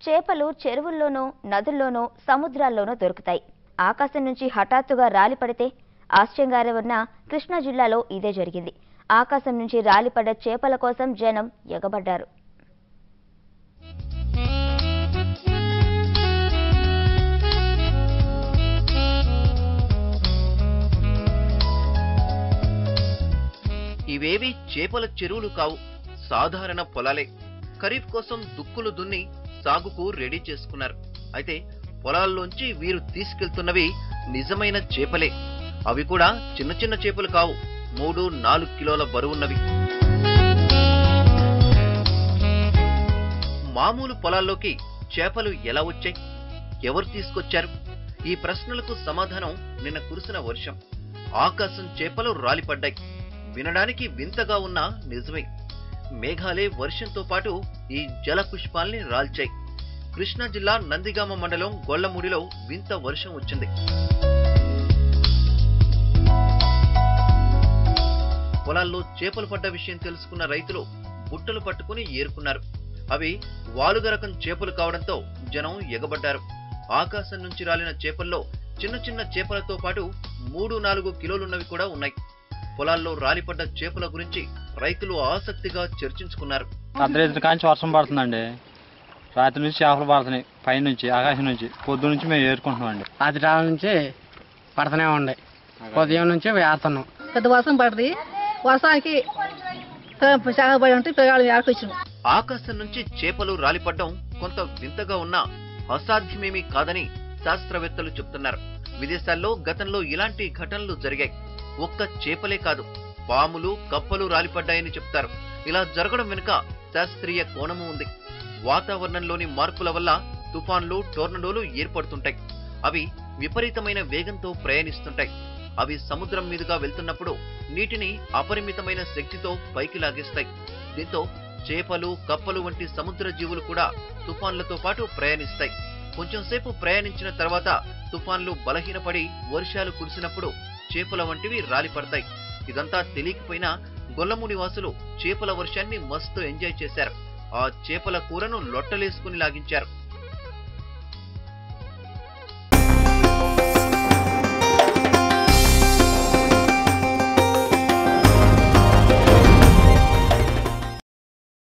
చేపలు చెరువుల్లోనో నదుల్లోనో సముద్రాల్లోనో దొరుకుతాయి ఆకాశం నుంచి హఠాత్తుగా రాలి పడితే ఆశ్చర్యంగా ఉన్న కృష్ణా జిల్లాలో ఇదే జరిగింది ఆకాశం నుంచి రాలిపడ్డ చేపల కోసం జనం ఎగబడ్డారు ఇవేవి చేపల చెరువులు కావు సాధారణ పొలాలే ఖరీఫ్ కోసం దుక్కులు దున్ని సాగుకు రెడీ చేసుకున్నారు అయితే పొలాల్లోంచి వీరు తీసుకెళ్తున్నవి నిజమైన చేపలే అవి కూడా చిన్న చిన్న చేపలు కావు మూడు నాలుగు కిలోల బరువున్నవి మామూలు పొలాల్లోకి చేపలు ఎలా వచ్చాయి ఎవరు తీసుకొచ్చారు ఈ ప్రశ్నలకు సమాధానం నిన్న కురిసిన వర్షం ఆకాశం చేపలు రాలిపడ్డాయి వినడానికి వింతగా ఉన్నా నిజమే మేఘాలే వర్షంతో పాటు ఈ జల పుష్పాల్ని రాల్చాయి కృష్ణా జిల్లా నందిగామ మండలం గొల్లమూడిలో వింత వర్షం వచ్చింది పొలాల్లో చేపలు పడ్డ విషయం తెలుసుకున్న రైతులు బుట్టలు పట్టుకుని ఏరుకున్నారు అవి వాలుగ రకం చేపలు కావడంతో జనం ఎగబడ్డారు ఆకాశం నుంచి రాలిన చేపల్లో చిన్న చిన్న చేపలతో పాటు మూడు నాలుగు కిలోలున్నవి కూడా ఉన్నాయి పొలాల్లో రాలిపడ్డ చేపల గురించి రైతులు ఆసక్తిగా చర్చించుకున్నారు అర్ధరాత్రి కాంచి వర్షం పడుతుందండి రాత్రి నుంచి చేపలు పడుతున్నాయి పైనుంచి ఆకాశం నుంచి పొద్దు నుంచి మేము ఏరుకుంటున్నామండి అది రాళ్ళ నుంచి పడుతూనే ఉండే ఉదయం నుంచి వేస్తున్నాం పెద్ద వర్షం పడుతుంది వర్షానికి చాలా పడి ఉంటే పిల్లగాళ్ళు ఏడుకొచ్చినాం ఆకాశం నుంచి చేపలు రాలిపడ్డం కొంత వింతగా ఉన్నా అసాధ్యమేమీ కాదని శాస్త్రవేత్తలు చెప్తున్నారు విదేశాల్లో గతంలో ఇలాంటి ఘటనలు జరిగాయి ఒక్క చేపలే కాదు పాములు కప్పలు రాలిపడ్డాయని చెప్తారు ఇలా జరగడం వెనుక శాస్త్రీయ కోణము ఉంది వాతావరణంలోని మార్పుల వల్ల తుఫాన్లు టోర్నడోలు ఏర్పడుతుంటాయి అవి విపరీతమైన వేగంతో ప్రయాణిస్తుంటాయి అవి సముద్రం మీదుగా వెళ్తున్నప్పుడు నీటిని అపరిమితమైన శక్తితో పైకి లాగేస్తాయి దీంతో చేపలు కప్పలు వంటి సముద్ర జీవులు కూడా తుఫాన్లతో పాటు ప్రయాణిస్తాయి కొంచెం సేపు ప్రయాణించిన తర్వాత తుఫాన్లు బలహీనపడి వర్షాలు కురిసినప్పుడు చేపల వంటివి రాలిపడతాయి ఇదంతా తెలియకపోయినా గొల్లముడి వాసులు చేపల వర్షాన్ని మస్తు ఎంజాయ్ చేశారు ఆ చేపల కూరను లొట్టలేసుకుని లాగించారు